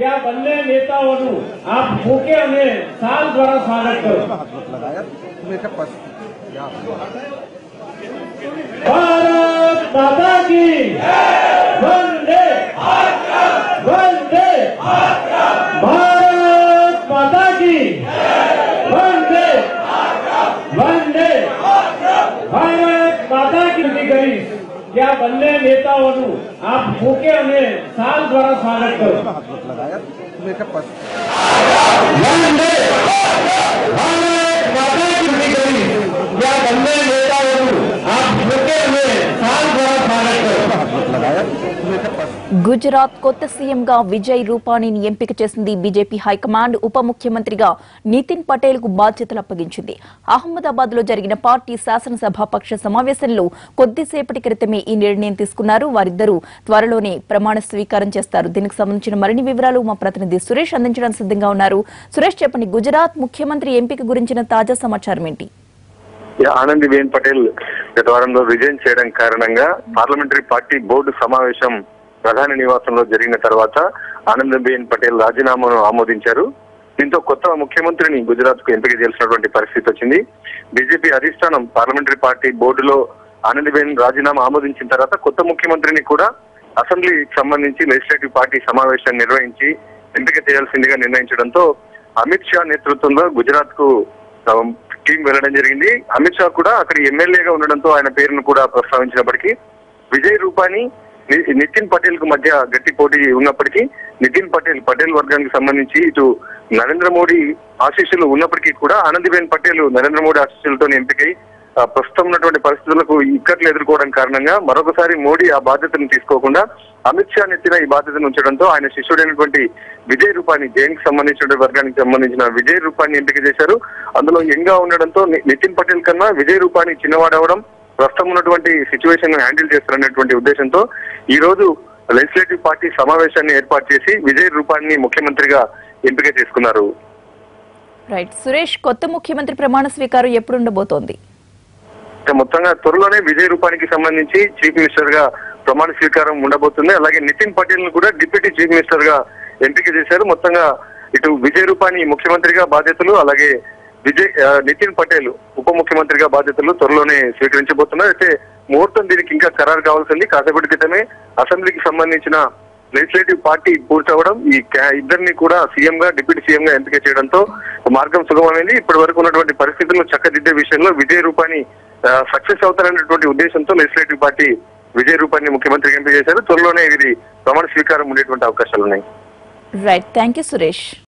क्या बनने नेताओं आप भूखे हमें साल द्वारा स्वागत करो लगाया मेरे पास क्या भारत माता की वंदे वंदे भारत माता की वंदे वंदे भारत माता की स्तुति करी क्या बनने नेताओं आप भूखे हमें साल द्वारा स्वागत करो हाथ लगाया मेरे पास वंदे भारत माता की स्तुति करी क्या बनने नेताओं आप भूखे हमें साल द्वारा स्वागत करो हाथ लगाया मेरे पास గుజరాత్ కొత్త సీఎంగా విజయ్ రూపానీని ఎంపిక చేసింది బీజేపీ హైకమాండ్ ఉప ముఖ్యమంత్రిగా నితిన్ పటేల్ కు బాధ్యతలు అప్పగించింది అహ్మదాబాద్ లో జరిగిన పార్టీ శాసనసభాపక్ష సమావేశంలో కొద్దిసేపటి క్రితమే ఈ నిర్ణయం తీసుకున్నారు వారిద్దరూ త్వరలోనే ప్రమాణ స్వీకారం చేస్తారు దీనికి సంబంధించిన మరిన్ని వివరాలు మా ప్రతినిధి సురేష్ అందించడానికి సిద్ధంగా ఉన్నారు సురేష్ చెప్పండి గుజరాత్ ముఖ్యమంత్రి ఎంపిక గురించిన తాజా సమాచారం ఏంటి ఆనందీబేన్ పటేల్ గత వారంలో రిజైన్ చేయడం కారణంగా పార్లమెంటరీ పార్టీ బోర్డు సమావేశం ప్రధాని నివాసంలో జరిగిన తర్వాత ఆనందీబేన్ పటేల్ రాజీనామాను ఆమోదించారు దీంతో కొత్త ముఖ్యమంత్రిని గుజరాత్ కు ఎంపిక చేయాల్సినటువంటి పరిస్థితి వచ్చింది బీజేపీ అధిష్టానం పార్లమెంటరీ పార్టీ బోర్డులో ఆనందీబేన్ రాజీనామా ఆమోదించిన తర్వాత కొత్త ముఖ్యమంత్రిని కూడా అసెంబ్లీకి సంబంధించి లెజిస్లేటివ్ పార్టీ సమావేశాన్ని నిర్వహించి ఎంపిక చేయాల్సిందిగా నిర్ణయించడంతో అమిత్ షా నేతృత్వంలో గుజరాత్ కు ఆ, టీం వెళ్ళడం జరిగింది అమిత్ షా కూడా అక్కడ ఎమ్మెల్యేగా ఉండడంతో ఆయన పేరును కూడా ప్రస్తావించినప్పటికీ విజయ్ రూపాని ని- నితిన్ పటేల్ కు మధ్య గట్టి పోటీ ఉన్నప్పటికీ నితిన్ పటేల్ పటేల్ వర్గానికి సంబంధించి ఇటు నరేంద్ర మోడీ ఆశీస్సులు ఉన్నప్పటికీ కూడా ఆనందీబేన్ పటేల్ నరేంద్ర మోడీ ఆశీస్సులతో ఎంపికై ఆ, ప్రస్తుతం ఉన్నటువంటి పరిస్థితులకు ఇక్కట్లు ఎదుర్కోవడం కారణంగా మరొకసారి మోడీ ఆ బాధ్యతను తీసుకోకుండా అమిత్ షా నెత్తిన ఈ బాధ్యతను ఉంచడంతో ఆయన శిష్యుడైనటువంటి విజయ్ రూపాని జైన్ కి సంబంధించిన వర్గానికి సంబంధించిన విజయ్ రూపాని ఎంపిక చేశారు అందులో యంగ్ గా ఉండడంతో ని- నితిన్ పటేల్ కన్నా విజయ్ రూపాని చిన్నవాడవడం ప్రస్తుతం ఉన్నటువంటి సిచ్యువేషన్ హ్యాండిల్ చేస్తారనేటువంటి ఉద్దేశంతో ఈ రోజు లెజిస్లేటివ్ పార్టీ సమావేశాన్ని ఏర్పాటు చేసి విజయ్ రూపాన్ని ముఖ్యమంత్రిగా ఎంపిక చేసుకున్నారు రైట్ సురేష్ కొత్త ముఖ్యమంత్రి ప్రమాణ స్వీకారం ఎప్పుడు ఉండబోతోంది ఇక మొత్తంగా త్వరలోనే విజయ్ రూపానికి సంబంధించి చీఫ్ మినిస్టర్ గా ప్రమాణ స్వీకారం ఉండబోతుంది అలాగే నితిన్ పటేల్ ను కూడా డిప్యూటీ చీఫ్ మినిస్టర్ గా ఎంపిక చేశారు మొత్తంగా ఇటు విజయ్ రూపాని ముఖ్యమంత్రిగా బాధ్యతలు అలాగే విజయ్ ఆ, నితిన్ పటేల్ ఉప ముఖ్యమంత్రిగా బాధ్యతలు త్వరలోనే స్వీకరించబోతున్నారు అయితే ముహూర్తం దీనికి ఇంకా ఖరారు కావాల్సింది కాసేపటి క్రితమే అసెంబ్లీకి సంబంధించిన లెజిస్లేటివ్ పార్టీ పూర్తవడం ఈ క్యా- ఇద్దరిని కూడా సీఎం గా డిప్యూటీ సీఎం గా ఎంపిక చేయడంతో మార్గం సుగమమైంది ఇప్పటి వరకు ఉన్నటువంటి పరిస్థితులను చక్కదిద్దే విషయంలో విజయ్ రూపాని సక్సెస్ అవుతారనేటువంటి ఉద్దేశంతో లెజిస్లేటివ్ పార్టీ విజయ్ రూపాని ముఖ్యమంత్రిగా ఎంపిక చేశారు త్వరలోనే ఇది ప్రమాణ స్వీకారం ఉండేటువంటి అవకాశాలు ఉన్నాయి రైట్ థ్యాంక్ యూ సురేష్